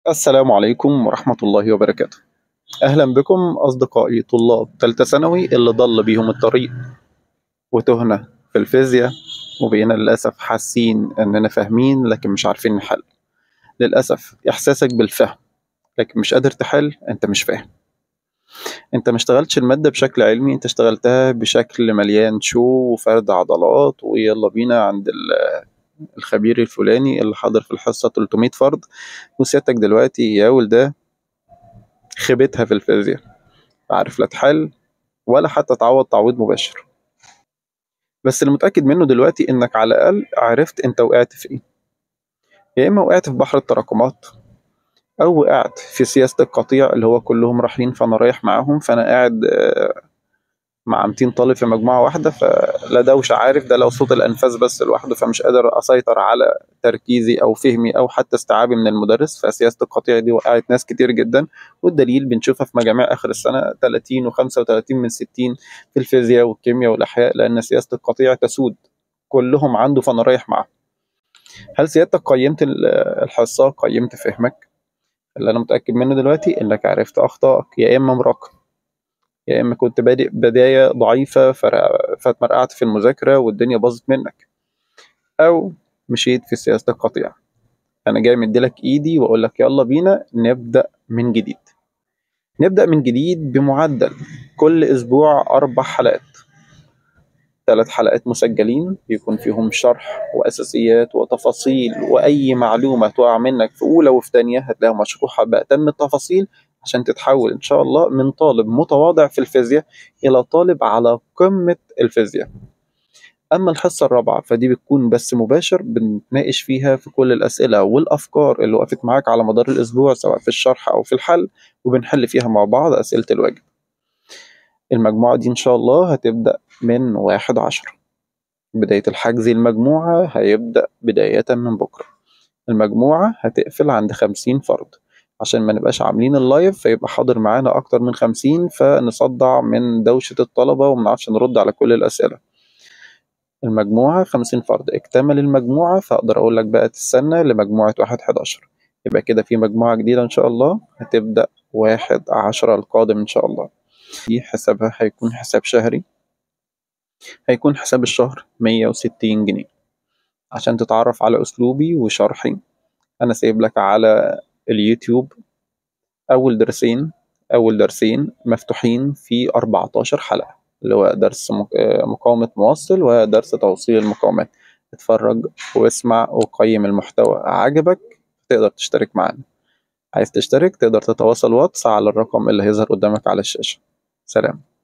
السلام عليكم ورحمة الله وبركاته أهلا بكم أصدقائي طلاب تالتة ثانوي اللي ضل بيهم الطريق وتهنا في الفيزياء وبقينا للأسف حاسين إننا فاهمين لكن مش عارفين نحل للأسف إحساسك بالفهم لكن مش قادر تحل أنت مش فاهم أنت ما اشتغلتش المادة بشكل علمي أنت اشتغلتها بشكل مليان شو وفرد عضلات ويلا بينا عند ال- الخبير الفلاني اللي حاضر في الحصة 300 فرد وسيادتك دلوقتي يا ولده خيبتها في الفيزياء عارف لا تحل ولا حتى تعوض تعويض مباشر بس اللي متأكد منه دلوقتي إنك على الأقل عرفت أنت وقعت في إيه يا إما وقعت في بحر التراكمات أو وقعت في سياسة القطيع اللي هو كلهم رايحين فأنا رايح معاهم فأنا قاعد آه، مع 200 طالب في مجموعة واحدة فلا ده مش عارف ده لو صوت الأنفاس بس لوحده فمش قادر أسيطر على تركيزي أو فهمي أو حتى استيعابي من المدرس فسياسة القطيع دي وقعت ناس كتير جدا والدليل بنشوفها في مجاميع آخر السنة 30 و35 من 60 في الفيزياء والكيمياء والأحياء لأن سياسة القطيع تسود كلهم عنده فأنا رايح معاهم هل سيادتك قيمت ال- الحصة قيمت فهمك اللي أنا متأكد منه دلوقتي إنك عرفت أخطائك يا إما مراقب يا إما كنت بادئ بداية ضعيفة فر- فاتمرقعت في المذاكرة والدنيا باظت منك أو مشيت في سياسة القطيع أنا جاي مديلك إيدي وأقول لك يلا بينا نبدأ من جديد نبدأ من جديد بمعدل كل أسبوع أربع حلقات ثلاث حلقات مسجلين بيكون فيهم شرح وأساسيات وتفاصيل وأي معلومة تقع منك في أولى وفي تانية هتلاقيها مشروحة بأتم التفاصيل عشان تتحول إن شاء الله من طالب متواضع في الفيزياء إلى طالب على قمة الفيزياء أما الحصة الرابعة فدي بتكون بس مباشر بنتناقش فيها في كل الأسئلة والأفكار اللي وقفت معاك على مدار الأسبوع سواء في الشرح أو في الحل وبنحل فيها مع بعض أسئلة الواجب المجموعة دي إن شاء الله هتبدأ من واحد عشر بداية الحجز المجموعة هيبدأ بداية من بكرة المجموعة هتقفل عند خمسين فرد عشان ما نبقاش عاملين اللايف فيبقى حاضر معانا أكتر من خمسين فنصدع من دوشة الطلبة ومنعرفش نرد على كل الأسئلة المجموعة خمسين فرد اكتمل المجموعة فأقدر أقول لك بقى تستنى لمجموعة واحد حداشر يبقى كده في مجموعة جديدة إن شاء الله هتبدأ واحد عشرة القادم إن شاء الله دي حسابها هيكون حساب شهري هيكون حساب الشهر مية وستين جنيه عشان تتعرف على أسلوبي وشرحي أنا سايب لك على اليوتيوب أول درسين أول درسين مفتوحين في 14 حلقة اللي هو درس مك- آه، مقاومة موصل ودرس توصيل المقاومات اتفرج واسمع وقيم المحتوى عجبك تقدر تشترك معانا عايز تشترك تقدر تتواصل واتس على الرقم اللي هيظهر قدامك على الشاشة سلام